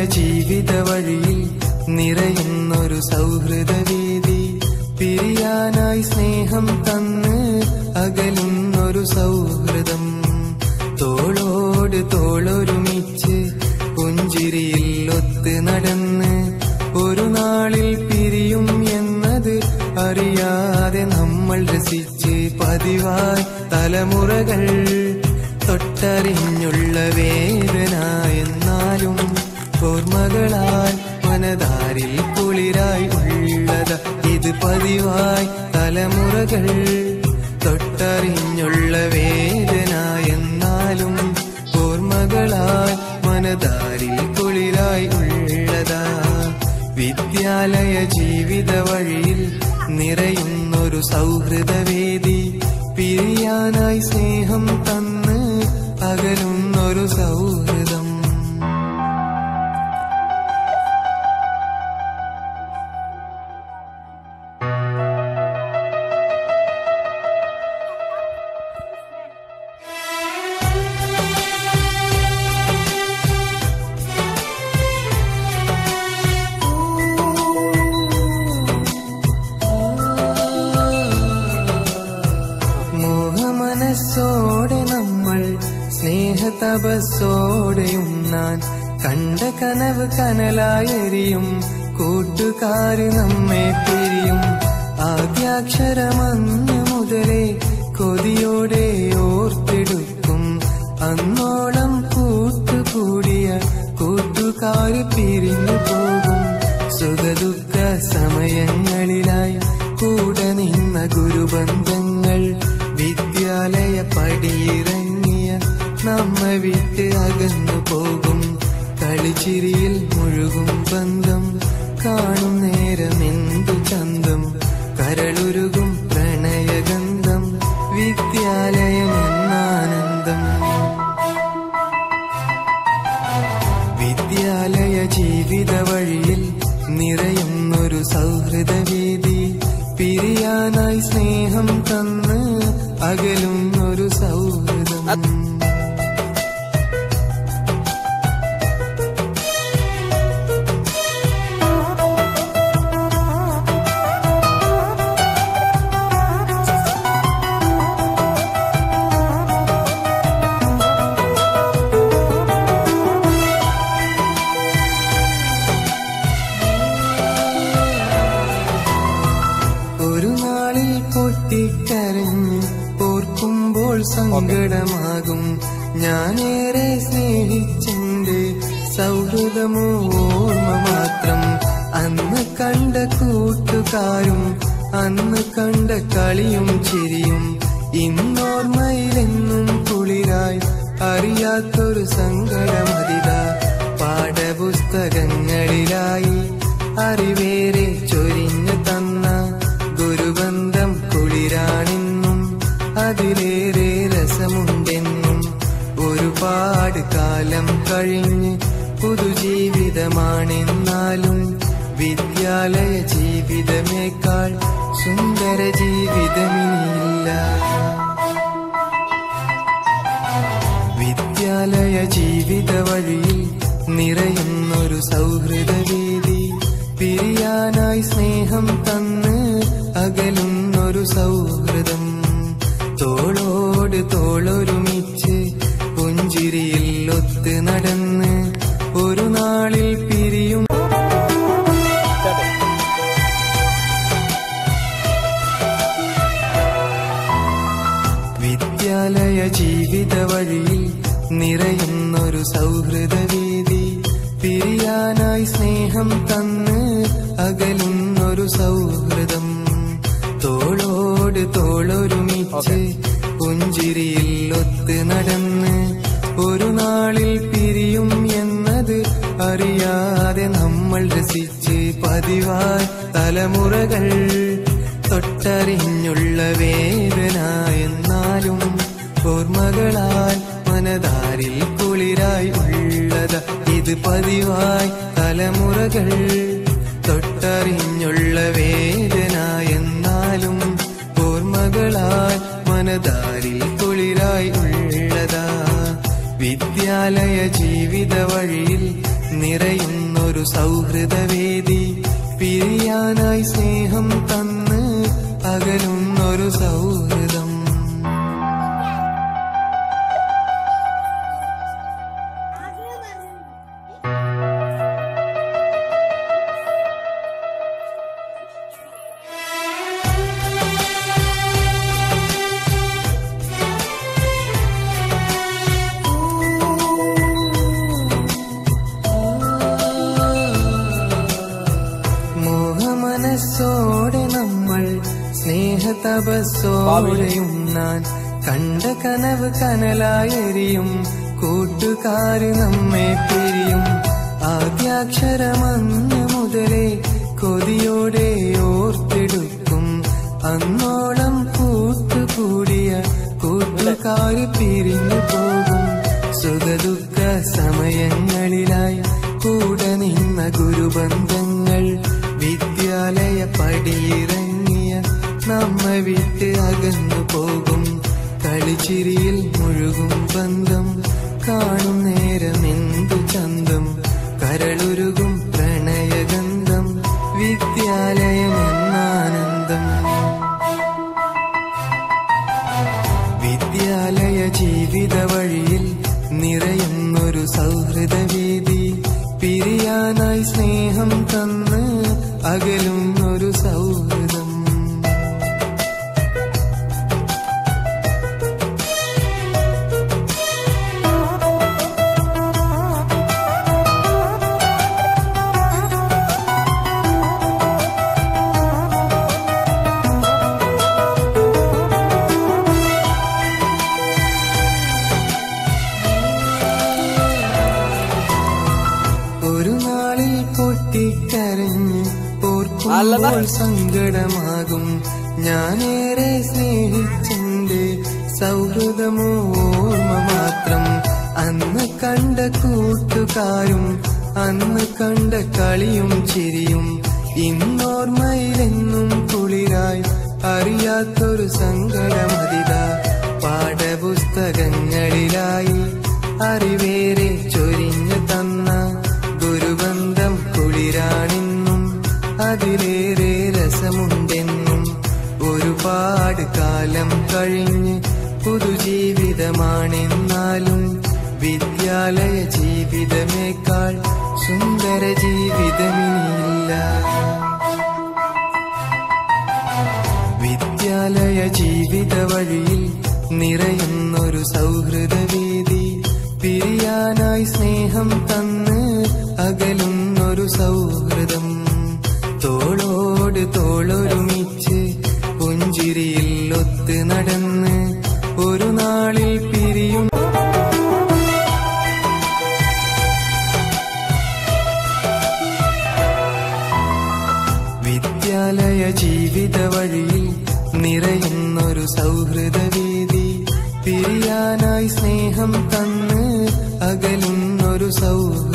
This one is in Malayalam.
ജീവിത വഴിയിൽ നിറയുന്നൊരു സൗഹൃദവേദി പിരിയാനായി സ്നേഹം തന്ന് അകലുന്നൊരു സൗഹൃദം തോളോട് തോളൊരുമിച്ച് പുഞ്ചിരിയിൽ ഒത്ത് നടന്ന് ഒരു നാളിൽ പിരിയും എന്നത് അറിയാതെ നമ്മൾ രസിച്ച് പതിവായി തലമുറകൾ തൊട്ടറിഞ്ഞുള്ള വേദന എന്നാലും ഓർമ്മകളാൽ മനതാരിൽ കുളിരായി ഉള്ളത് ഇത് പതിവായി തലമുറകൾ തൊട്ടറിഞ്ഞുള്ള വേദന എന്നാലും ഓർമ്മകളാൽ മനതാരിൽ കുളിരായി ഉള്ളതാ വിദ്യാലയ ജീവിത വഴിയിൽ നിറയുന്നൊരു സൗഹൃദവേദി പിരിയാനായി സ്നേഹം തന്ന് അകലുന്നൊരു സൗഹൃദം മോഹമനസ്സോടെ നമ്മൾ സ്നേഹതപസ്സോടെ ഉണ്ണാൻ കണ്ട കനവ് കനലായെരിയും കൂട്ടുകാര് നമ്മെ പിരിയും ആദ്യാക്ഷരമന്ന് മുതലേ കൊതിയോടെ ഓർത്തെടുക്കും അന്നോളം കൂട്ടുകൂടിയ കൂട്ടുകാര് പിരിഞ്ഞു പോകും സുഖദുഃഖ സമയങ്ങളിലായി കൂടെ നിന്ന ഗുരുബന്ധങ്ങൾ വിദ്യാലയ പടിയിറങ്ങിയ നമ്മ വിട്ട് അകന്നു പോകും കളിച്ചിരിയിൽ മുഴുകും ബന്ധം കാണും നേരം എന്തു ചന്തം കരളുരുകും പ്രണയഗന്ധം വിദ്യാലയം എന്നാനന്ദം വിദ്യാലയ ജീവിത വഴിയിൽ നിറയുന്നൊരു സൗഹൃദവേദി പിരിയാനായി സ്നേഹം തന്ന് അകലുന്നൊരു സൗഹൃദം ഒരു നാളിൽ പൊട്ടിക്കരഞ്ഞ് ഓർക്കുമ്പോൾ സങ്കടമാകും ഞാനേറെ സ്നേഹിച്ചെന്റെ സൗഹൃദമോ ഓർമ്മ മാത്രം അന്ന് കണ്ട കൂട്ടുകാരും അന്ന് കണ്ട കളിയും ചിരിയും ഇന്നോർമ്മയിലെന്നും കുളിരായി അറിയാത്തൊരു സങ്കടമതിത പാഠപുസ്തകങ്ങളിലായി അറിവേറെ ചൊരിഞ്ഞു തന്ന ഗുരുബന്ധം കുളിരാണെന്നും അതിലേറെ രസമുണ്ടെന്നും ഒരുപാട് കാലം കഴിഞ്ഞ് പുതുജീവിതമാണെന്നാലും വിദ്യാലയ ജീവിതമേക്കാൾ സുന്ദര ജീവിതമിനിയില്ല വിദ്യാലയ ജീവിത വഴിയിൽ നിറയുന്നൊരു സൗഹൃദവേദി പിരിയാനായി സ്നേഹം തന്ന് അകലുന്നൊരു സൗഹൃദം തോളോട് തോളൊരുമിച്ച് പുഞ്ചിരിയിൽ ഒത്ത് നടന്ന് ഒരു നാളിൽ പിരിയും വിദ്യാലയ ജീവിത വഴിയിൽ നിറയുന്നൊരു സൗഹൃദവേദി പിരിയാനായി സ്നേഹം തന്ന് അകലുന്നൊരു സൗഹൃദം തോളോട് തോളൊരുമിച്ച് പുഞ്ചിരിയിൽ ഒത്ത് നടന്ന് ഒരു നാളിൽ പിരിയും എന്നത് അറിയാതെ നമ്മൾ രസിച്ച് പതിവായി തലമുറകൾ തൊട്ടറിഞ്ഞുള്ള വേദന എന്നാലും ഓർമ്മകളാൽ മനതാരിൽ കുളിരായി ഉള്ളത് ഇത് പതിവായി തലമുറകൾ തൊട്ടറിഞ്ഞുള്ള വേദന എന്നാലും ഓർമ്മകളാൽ മനതാരിൽ കുളിരായി ഉള്ളതാ വിദ്യാലയ ജീവിത വഴിയിൽ നിറയുന്നൊരു സൗഹൃദവേദി പിരിയാനായി സ്നേഹം തന്ന് അകലുന്നൊരു സൗഹൃദം മോഹമനസ്സോടെ നമ്മൾ സ്നേഹതപസ്സോടെയുണ്ണാൻ കണ്ട കനവ് കനലായെരിയും കൂട്ടുകാര് നമ്മെ പിരിയും ആദ്യാക്ഷരമന്ന് മുതലേ കൊതിയോടെ ഓർത്തെടുക്കും അന്നോളം കൂട്ടുകൂടിയ കൂട്ടുകാര് പിരിഞ്ഞു പോകും സുഖദുഃഖ സമയങ്ങളിലായി കൂടെ നിന്ന ഗുരുബന്ധങ്ങൾ വിദ്യാലയ പടിയിറങ്ങിയ നമ്മ വിട്ട് അകന്നു പോകും കളിച്ചിരിയിൽ മുഴുകും ബന്ധം കാണും നേരം എന്തു ചന്തം കരളുരുകും പ്രണയഗന്ധം വിദ്യാലയം എന്നാനന്ദം വിദ്യാലയ ജീവിത വഴിയിൽ നിറയുന്നൊരു സൗഹൃദവേദി പിരിയാനായി സ്നേഹം തന്ന് അകലുന്നൊരു സൗഹൃദം ഒരു നാളിൽ പൊട്ടിക്കരഞ്ഞ് ഓർക്കുമ്പോൾ സങ്കടമാകും ഞാനേറെ സ്നേഹിച്ചെന്റെ സൗഹൃദമോ ഓർമ്മ മാത്രം അന്ന് കണ്ട കൂട്ടുകാരും അന്ന് കണ്ട കളിയും ചിരിയും ഇന്നോർമ്മയിലെന്നും കുളിരായി അറിയാത്തൊരു സങ്കടമതിത പാഠപുസ്തകങ്ങളിലായി അറിവേറെ ചൊരിഞ്ഞു തന്ന ഗുരുബന്ധം കുളിരാണിന്നും അതിലേറെ രസമുണ്ടെന്നും ഒരുപാട് കാലം കഴിഞ്ഞ് പുതുജീവിതമാണെന്നാലും വിദ്യാലയ ജീവിതമേക്കാൾ സുന്ദര ജീവിതമിനിയില്ല വിദ്യാലയ ജീവിത വഴിയിൽ നിറയുന്നൊരു സൗഹൃദവേദി പിരിയാനായി സ്നേഹം തന്ന് അകലുന്നൊരു സൗഹൃദം തോളോട് തോളൊരുമിച്ച് പുഞ്ചിരിയിൽ ഒത്ത് നടന്ന് ഒരു നാളിൽ പിരിയും വിദ്യാലയ ജീവിത വഴിയിൽ നിറയുന്നൊരു സൗഹൃദവേദി പിരിയാനായി സ്നേഹം തന്ന് അകലുന്നൊരു സൗഹൃദം